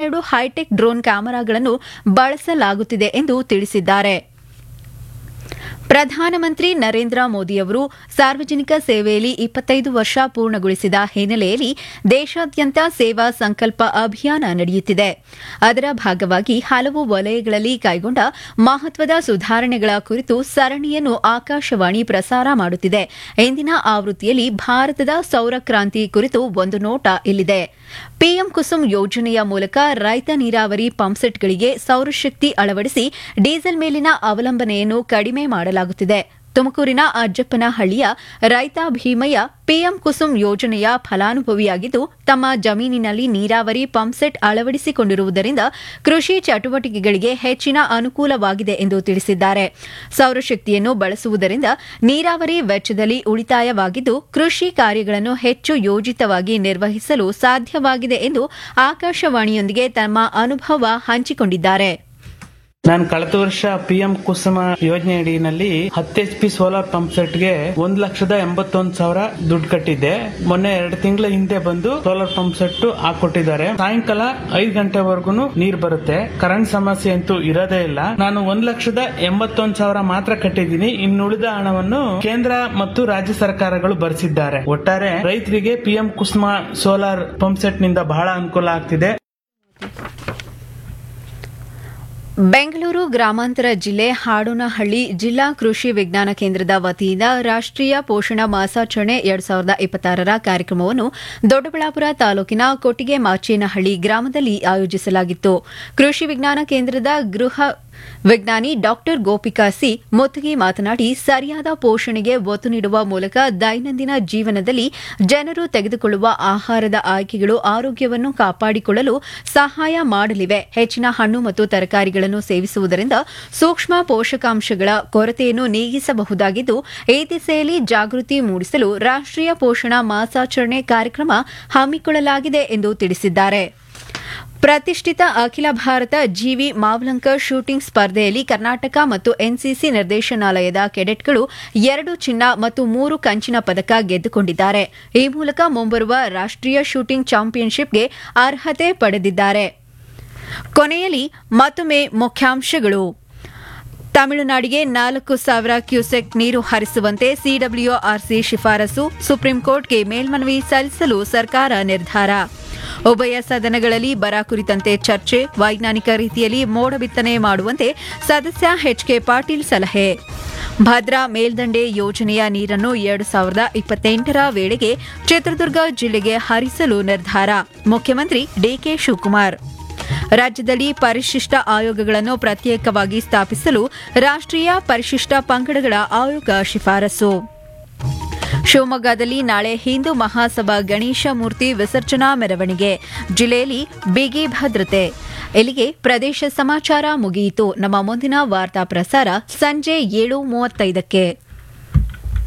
ಹನ್ನೆರಡು high tech drone ಕ್ಯಾಮೆರಾಗಳನ್ನು ಬಳಸಲಾಗುತ್ತಿದೆ ಎಂದು ತಿಳಿಸಿದ್ದಾರೆ ಪ್ರಧಾನಮಂತ್ರಿ ನರೇಂದ್ರ ಮೋದಿಯವರು ಸಾರ್ವಜನಿಕ ಸೇವೆಯಲ್ಲಿ ಇಪ್ಪತ್ತೈದು ವರ್ಷ ಪೂರ್ಣಗೊಳಿಸಿದ ಹಿನ್ನೆಲೆಯಲ್ಲಿ ದೇಶಾದ್ಯಂತ ಸೇವಾ ಸಂಕಲ್ಪ ಅಭಿಯಾನ ನಡೆಯುತ್ತಿದೆ ಅದರ ಭಾಗವಾಗಿ ಹಲವು ವಲಯಗಳಲ್ಲಿ ಕೈಗೊಂಡ ಮಹತ್ವದ ಸುಧಾರಣೆಗಳ ಕುರಿತು ಸರಣಿಯನ್ನು ಆಕಾಶವಾಣಿ ಪ್ರಸಾರ ಮಾಡುತ್ತಿದೆ ಇಂದಿನ ಆವೃತ್ತಿಯಲ್ಲಿ ಭಾರತದ ಸೌರ ಕ್ರಾಂತಿ ಕುರಿತು ಒಂದು ನೋಟ ಇಲ್ಲಿದೆ ಪಿಎಂ ಕುಸುಮ್ ಯೋಜನೆಯ ಮೂಲಕ ರೈತ ನೀರಾವರಿ ಪಂಪ್ಸೆಟ್ಗಳಿಗೆ ಸೌರಶಕ್ತಿ ಅಳವಡಿಸಿ ಡೀಸೆಲ್ ಮೇಲಿನ ಅವಲಂಬನೆಯನ್ನು ಕಡಿಮೆ ಮಾಡಲಾಗುತ್ತಿದೆ ತುಮಕೂರಿನ ಅಜ್ಜಪ್ಪನಹಳ್ಳಿಯ ರೈತ ಭೀಮಯ್ಯ ಪಿಎಂ ಕುಸುಮ್ ಯೋಜನೆಯ ಫಲಾನುಭವಿಯಾಗಿದ್ದು ತಮ್ಮ ಜಮೀನಿನಲ್ಲಿ ನೀರಾವರಿ ಪಂಪ್ಸೆಟ್ ಅಳವಡಿಸಿಕೊಂಡಿರುವುದರಿಂದ ಕೃಷಿ ಚಟುವಟಿಕೆಗಳಿಗೆ ಹೆಚ್ಚಿನ ಅನುಕೂಲವಾಗಿದೆ ಎಂದು ತಿಳಿಸಿದ್ದಾರೆ ಸೌರಶಕ್ತಿಯನ್ನು ಬಳಸುವುದರಿಂದ ನೀರಾವರಿ ವೆಚ್ಚದಲ್ಲಿ ಉಳಿತಾಯವಾಗಿದ್ದು ಕೃಷಿ ಕಾರ್ಯಗಳನ್ನು ಹೆಚ್ಚು ಯೋಜಿತವಾಗಿ ನಿರ್ವಹಿಸಲು ಸಾಧ್ಯವಾಗಿದೆ ಎಂದು ಆಕಾಶವಾಣಿಯೊಂದಿಗೆ ತಮ್ಮ ಅನುಭವ ಹಂಚಿಕೊಂಡಿದ್ದಾರೆ ನಾನು ಕಳೆದ ವರ್ಷ ಪಿ ಎಂ ಕುಸುಮ ಯೋಜನೆ ಅಡಿನಲ್ಲಿ ಹತ್ತು H P solar pump set ಗೆ ಒಂದ್ ಲಕ್ಷದ ಎಂಬತ್ತೊಂದು ಸಾವಿರ ದುಡ್ಡು ಕಟ್ಟಿದ್ದೆ ಮೊನ್ನೆ ಎರಡು ತಿಂಗಳ ಹಿಂದೆ ಬಂದು ಸೋಲಾರ್ ಪಂಪ್ ಸೆಟ್ ಹಾಕೊಟ್ಟಿದ್ದಾರೆ ಸಾಯಂಕಾಲ ಐದು ಗಂಟೆವರೆಗೂ ನೀರ್ ಬರುತ್ತೆ ಕರೆಂಟ್ ಸಮಸ್ಯೆ ಅಂತೂ ಇರೋದೇ ಇಲ್ಲ ನಾನು ಒಂದ್ ಲಕ್ಷದ ಎಂಬತ್ತೊಂದು ಸಾವಿರ ಮಾತ್ರ ಕಟ್ಟಿದ್ದೀನಿ ಇನ್ನುಳಿದ ಹಣವನ್ನು ಕೇಂದ್ರ ಮತ್ತು ರಾಜ್ಯ ಸರ್ಕಾರಗಳು ಭರಿಸಿದ್ದಾರೆ ಒಟ್ಟಾರೆ ರೈತರಿಗೆ PM Kusum solar pump set ನಿಂದ ಬಹಳ ಅನುಕೂಲ ಆಗ್ತಿದೆ ಬೆಂಗಳೂರು ಗ್ರಾಮಾಂತರ ಜಿಲ್ಲೆ ಹಾಡೋನಹಳ್ಳಿ ಜಿಲ್ಲಾ ಕೃಷಿ ವಿಜ್ಞಾನ ಕೇಂದ್ರದ ವತಿಯಿಂದ ರಾಷ್ಟೀಯ ಪೋಷಣ ಮಾಸಾಚರಣೆ ಎರಡ್ ಸಾವಿರದ ಇಪ್ಪತ್ತಾರರ ಕಾರ್ಯಕ್ರಮವನ್ನು ದೊಡ್ಡಬಳ್ಳಾಪುರ ತಾಲೂಕಿನ ಕೊಟ್ಟಿಗೆ ಮಾಚೇನಹಳ್ಳಿ ಗ್ರಾಮದಲ್ಲಿ ಆಯೋಜಿಸಲಾಗಿತ್ತು ಕೃಷಿ ವಿಜ್ಞಾನ ಕೇಂದ್ರದ ಗೃಹ ವಿಜ್ಞಾನಿ ಡಾಕ್ಟರ್ ಗೋಪಿಕಾ ಸಿ ಮುತ್ತಗಿ ಮಾತನಾಡಿ ಸರಿಯಾದ ಪೋಷಣೆಗೆ ಒತ್ತು ನೀಡುವ ಮೂಲಕ ದೈನಂದಿನ ಜೀವನದಲ್ಲಿ ಜನರು ತೆಗೆದುಕೊಳ್ಳುವ ಆಹಾರದ ಆಯ್ಕೆಗಳು ಆರೋಗ್ಯವನ್ನು ಕಾಪಾಡಿಕೊಳ್ಳಲು ಸಹಾಯ ಮಾಡಲಿವೆ ಹೆಚ್ಚಿನ ಹಣ್ಣು ಮತ್ತು ತರಕಾರಿಗಳನ್ನು ಸೇವಿಸುವುದರಿಂದ ಸೂಕ್ಷ್ಮ ಪೋಷಕಾಂಶಗಳ ಕೊರತೆಯನ್ನು ನೀಗಿಸಬಹುದಾಗಿದ್ದು ಈ ದಿಸೆಯಲ್ಲಿ ಜಾಗೃತಿ ಮೂಡಿಸಲು ರಾಷ್ಟೀಯ ಪೋಷಣ ಮಾಸಾಚರಣೆ ಕಾರ್ಯಕ್ರಮ ಹಮ್ಮಿಕೊಳ್ಳಲಾಗಿದೆ ಎಂದು ತಿಳಿಸಿದ್ದಾರೆ ಪ್ರತಿಷ್ಠಿತ ಅಖಿಲ ಭಾರತ ಜಿವಿ ಮಾವಲಂಕರ್ ಶೂಟಿಂಗ್ ಸ್ಪರ್ಧೆಯಲ್ಲಿ ಕರ್ನಾಟಕ ಮತ್ತು ಎನ್ಸಿಸಿ ನಿರ್ದೇಶನಾಲಯದ ಕೆಡೆಟ್ಗಳು ಎರಡು ಚಿನ್ನ ಮತ್ತು ಮೂರು ಕಂಚಿನ ಪದಕ ಗೆದ್ದುಕೊಂಡಿದ್ದಾರೆ ಈ ಮೂಲಕ ಮುಂಬರುವ ರಾಷ್ಟೀಯ ಶೂಟಿಂಗ್ ಚಾಂಪಿಯನ್ಶಿಪ್ಗೆ ಅರ್ಹತೆ ಪಡೆದಿದ್ದಾರೆ ಕೊನೆಯಲ್ಲಿ ಮತ್ತೊಮ್ಮೆ ಮುಖ್ಯಾಂಶಗಳು ತಮಿಳುನಾಡಿಗೆ ನಾಲ್ಕು ಸಾವಿರ ಕ್ಯೂಸೆಕ್ ನೀರು ಹರಿಸುವಂತೆ ಸಿಡಬ್ಲ್ಯೂಆರ್ಸಿ ಶಿಫಾರಸು ಸುಪ್ರೀಂಕೋರ್ಟ್ಗೆ ಮೇಲ್ಮನವಿ ಸಲ್ಲಿಸಲು ಸರ್ಕಾರ ನಿರ್ಧಾರ ಉಭಯ ಸದನಗಳಲ್ಲಿ ಬರ ಕುರಿತಂತೆ ಚರ್ಚೆ ವೈಜ್ಞಾನಿಕ ರೀತಿಯಲ್ಲಿ ಮೋಡ ಬಿತ್ತನೆ ಮಾಡುವಂತೆ ಸದಸ್ಯ ಎಚ್ಕೆ ಪಾಟೀಲ್ ಸಲಹೆ ಭದ್ರಾ ಮೇಲ್ದಂಡೆ ಯೋಜನೆಯ ನೀರನ್ನು ಎರಡು ಸಾವಿರದ ಇಪ್ಪತ್ತೆಂಟರ ವೇಳೆಗೆ ಚಿತ್ರದುರ್ಗ ಜಿಲ್ಲೆಗೆ ಹರಿಸಲು ನಿರ್ಧಾರ ಮುಖ್ಯಮಂತ್ರಿ ಡಿಕೆ ಶಿವಕುಮಾರ್ ರಾಜ್ಯದಲ್ಲಿ ಪರಿಶಿಷ್ಟ ಆಯೋಗಗಳನ್ನು ಪ್ರತ್ಯೇಕವಾಗಿ ಸ್ಥಾಪಿಸಲು ರಾಷ್ಟೀಯ ಪರಿಶಿಷ್ಟ ಪಂಗಡಗಳ ಆಯೋಗ ಶಿಫಾರಸು ಶಿವಮೊಗ್ಗದಲ್ಲಿ ನಾಳೆ ಹಿಂದೂ ಮಹಾಸಭಾ ಗಣೇಶ ಮೂರ್ತಿ ವಿಸರ್ಜನಾ ಮೆರವಣಿಗೆ ಜಿಲ್ಲೆಯಲ್ಲಿ ಬಿಗಿ ಭದ್ರತೆ ಇಲ್ಲಿಗೆ ಪ್ರದೇಶ ಸಮಾಚಾರ ಮುಗಿಯಿತು ನಮ್ಮ ಮುಂದಿನ ವಾರ್ತಾ ಪ್ರಸಾರ ಸಂಜೆ ಏಳು ಮೂವತ್ತೈದಕ್ಕೆ